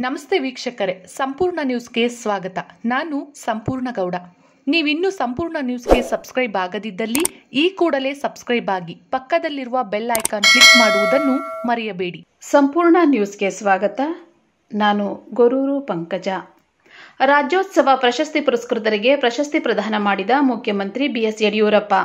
ನಮಸ್ತೆ ವೀಕ್ಷಕರೇ ಸಂಪೂರ್ಣ ನ್ಯೂಸ್ಗೆ ಸ್ವಾಗತ ನಾನು ಸಂಪೂರ್ಣ ಗೌಡ ನೀವಿನ್ನೂ ಸಂಪೂರ್ಣ ನ್ಯೂಸ್ಗೆ ಸಬ್ಸ್ಕ್ರೈಬ್ ಆಗದಿದ್ದಲ್ಲಿ ಈ ಕೂಡಲೇ ಸಬ್ಸ್ಕ್ರೈಬ್ ಆಗಿ ಪಕ್ಕದಲ್ಲಿರುವ ಬೆಲ್ ಐಕಾನ್ ಕ್ಲಿಕ್ ಮಾಡುವುದನ್ನು ಮರೆಯಬೇಡಿ ಸಂಪೂರ್ಣ ನ್ಯೂಸ್ಗೆ ಸ್ವಾಗತ ನಾನು ಗೊರೂರು ಪಂಕಜ ರಾಜ್ಯೋತ್ಸವ ಪ್ರಶಸ್ತಿ ಪುರಸ್ಕೃತರಿಗೆ ಪ್ರಶಸ್ತಿ ಪ್ರದಾನ ಮಾಡಿದ ಮುಖ್ಯಮಂತ್ರಿ ಬಿಎಸ್ ಯಡಿಯೂರಪ್ಪ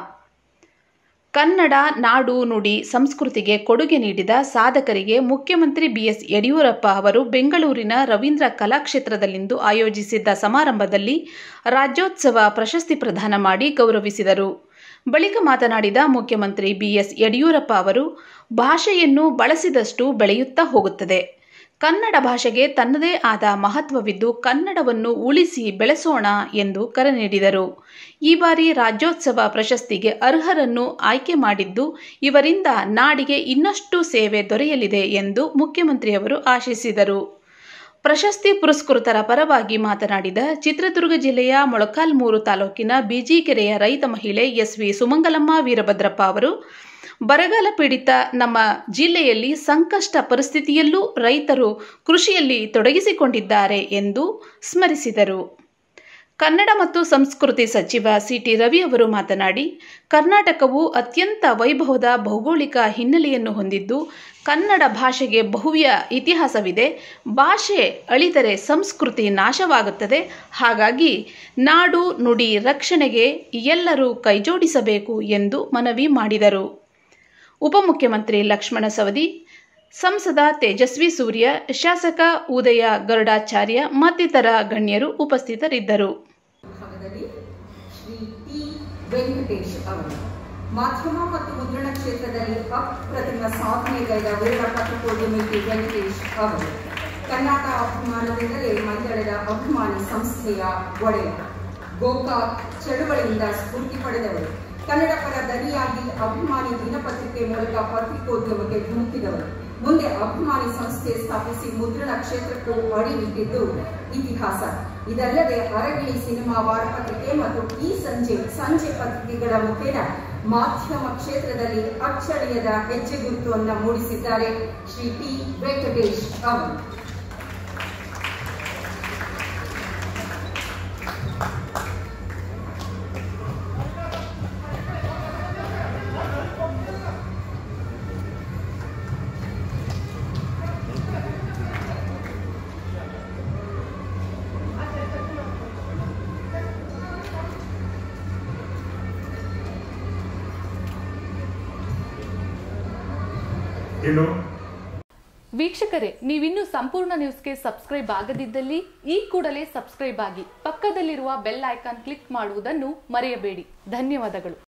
ಕನ್ನಡ ನಾಡು ನುಡಿ ಸಂಸ್ಕೃತಿಗೆ ಕೊಡುಗೆ ನೀಡಿದ ಸಾಧಕರಿಗೆ ಮುಖ್ಯಮಂತ್ರಿ ಬಿಎಸ್ ಯಡಿಯೂರಪ್ಪ ಅವರು ಬೆಂಗಳೂರಿನ ರವೀಂದ್ರ ಕಲಾಕ್ಷೇತ್ರದಲ್ಲಿಂದು ಆಯೋಜಿಸಿದ್ದ ಸಮಾರಂಭದಲ್ಲಿ ರಾಜ್ಯೋತ್ಸವ ಪ್ರಶಸ್ತಿ ಪ್ರದಾನ ಮಾಡಿ ಗೌರವಿಸಿದರು ಬಳಿಕ ಮಾತನಾಡಿದ ಮುಖ್ಯಮಂತ್ರಿ ಬಿಎಸ್ ಯಡಿಯೂರಪ್ಪ ಅವರು ಭಾಷೆಯನ್ನು ಬಳಸಿದಷ್ಟು ಬೆಳೆಯುತ್ತಾ ಹೋಗುತ್ತದೆ ಕನ್ನಡ ಭಾಷೆಗೆ ತನ್ನದೇ ಆದ ಮಹತ್ವವಿದ್ದು ಕನ್ನಡವನ್ನು ಉಳಿಸಿ ಬೆಳೆಸೋಣ ಎಂದು ಕರೆ ನೀಡಿದರು ಈ ಬಾರಿ ರಾಜ್ಯೋತ್ಸವ ಪ್ರಶಸ್ತಿಗೆ ಅರ್ಹರನ್ನು ಆಯ್ಕೆ ಮಾಡಿದ್ದು ಇವರಿಂದ ನಾಡಿಗೆ ಇನ್ನಷ್ಟು ಸೇವೆ ದೊರೆಯಲಿದೆ ಎಂದು ಮುಖ್ಯಮಂತ್ರಿಯವರು ಆಶಿಸಿದರು ಪ್ರಶಸ್ತಿ ಪುರಸ್ಕೃತರ ಪರವಾಗಿ ಮಾತನಾಡಿದ ಚಿತ್ರದುರ್ಗ ಜಿಲ್ಲೆಯ ಮೊಳಕಾಲ್ಮೂರು ತಾಲೂಕಿನ ಬಿಜಿಕೆರೆಯ ರೈತ ಮಹಿಳೆ ಎಸ್ವಿ ಸುಮಂಗಲಮ್ಮ ವೀರಭದ್ರಪ್ಪ ಅವರು ಬರಗಾಲ ಪೀಡಿತ ನಮ್ಮ ಜಿಲ್ಲೆಯಲ್ಲಿ ಸಂಕಷ್ಟ ಪರಿಸ್ಥಿತಿಯಲ್ಲೂ ರೈತರು ಕೃಷಿಯಲ್ಲಿ ತೊಡಗಿಸಿಕೊಂಡಿದ್ದಾರೆ ಎಂದು ಸ್ಮರಿಸಿದರು ಕನ್ನಡ ಮತ್ತು ಸಂಸ್ಕೃತಿ ಸಚಿವ ಸಿಟಿ ರವಿ ಅವರು ಮಾತನಾಡಿ ಕರ್ನಾಟಕವು ಅತ್ಯಂತ ವೈಭವದ ಭೌಗೋಳಿಕ ಹಿನ್ನೆಲೆಯನ್ನು ಹೊಂದಿದ್ದು ಕನ್ನಡ ಭಾಷೆಗೆ ಭವ್ಯ ಇತಿಹಾಸವಿದೆ ಭಾಷೆ ಅಳಿದರೆ ಸಂಸ್ಕೃತಿ ನಾಶವಾಗುತ್ತದೆ ಹಾಗಾಗಿ ನಾಡು ನುಡಿ ರಕ್ಷಣೆಗೆ ಎಲ್ಲರೂ ಕೈಜೋಡಿಸಬೇಕು ಎಂದು ಮನವಿ ಮಾಡಿದರು ಉಪಮುಖ್ಯಮಂತ್ರಿ ಲಕ್ಷ್ಮಣ ಸವದಿ ಸಂಸದ ತೇಜಸ್ವಿ ಸೂರ್ಯ ಶಾಸಕ ಉದಯ ಗರುಡಾಚಾರ್ಯ ಮತ್ತಿತರ ಗಣ್ಯರು ಉಪಸ್ಥಿತರಿದ್ದರು ಭಾಗದಲ್ಲಿ ಶ್ರೀ ಟಿ ವೆಂಕಟೇಶ್ ಅವರು ಮಾಧ್ಯಮ ಮತ್ತು ಮುದ್ರಣ ಕ್ಷೇತ್ರದಲ್ಲಿ ಅಪ್ರತಿಮ ಸಾಧನೆಗೈದ ವೀರ ಪತ್ರಿಕೋದ್ಯಮಿ ಟಿ ವೆಂಕಟೇಶ್ ಅವರು ಕನ್ನಡ ಅಭಿಮಾನದಿಂದಲೇ ಮಂದಳದ ಅಭಿಮಾನಿ ಸಂಸ್ಥೆಯ ಒಡೆಯ ಗೋಕಾಕ್ ಚಳುವಳಿಯಿಂದ ಸ್ಫೂರ್ತಿ ಪಡೆದವರು ಕನ್ನಡ ಪರ ದನಿಯಾಗಿ ಅಭಿಮಾನಿ ದಿನಪತ್ರಿಕೆ ಮೂಲಕ ಪತ್ರಿಕೋದ್ಯಮಕ್ಕೆ ಧುಮುಕಿದವರು ಮುಂದೆ ಅಭಿಮಾನಿ ಸಂಸ್ಥೆ ಸ್ಥಾಪಿಸಿ ಮುದ್ರಣ ಕ್ಷೇತ್ರಕ್ಕೂ ಅಡಿಯಿಟ್ಟಿದ್ದು ಇತಿಹಾಸ ಇದಲ್ಲದೆ ಅರಗಿಣಿ ಸಿನಿಮಾ ವಾರಪತ್ರಿಕೆ ಮತ್ತು ಈ ಸಂಜೆ ಸಂಜೆ ಪತ್ರಿಕೆಗಳ ಮುಖೇನ ಮಾಧ್ಯಮ ಕ್ಷೇತ್ರದಲ್ಲಿ ಅಚ್ಚಳಿಯದ ಹೆಜ್ಜೆ ಗುರುತುವನ್ನು ಮೂಡಿಸಿದ್ದಾರೆ ಶ್ರೀ ಟಿ ವೆಂಕಟೇಶ್ ಅವರು ಏನು ವೀಕ್ಷಕರೇ ನೀವಿನ್ನೂ ಸಂಪೂರ್ಣ ನ್ಯೂಸ್ಗೆ ಸಬ್ಸ್ಕ್ರೈಬ್ ಆಗದಿದ್ದಲ್ಲಿ ಈ ಕೂಡಲೇ ಸಬ್ಸ್ಕ್ರೈಬ್ ಆಗಿ ಪಕ್ಕದಲ್ಲಿರುವ ಬೆಲ್ ಐಕಾನ್ ಕ್ಲಿಕ್ ಮಾಡುವುದನ್ನು ಮರೆಯಬೇಡಿ ಧನ್ಯವಾದಗಳು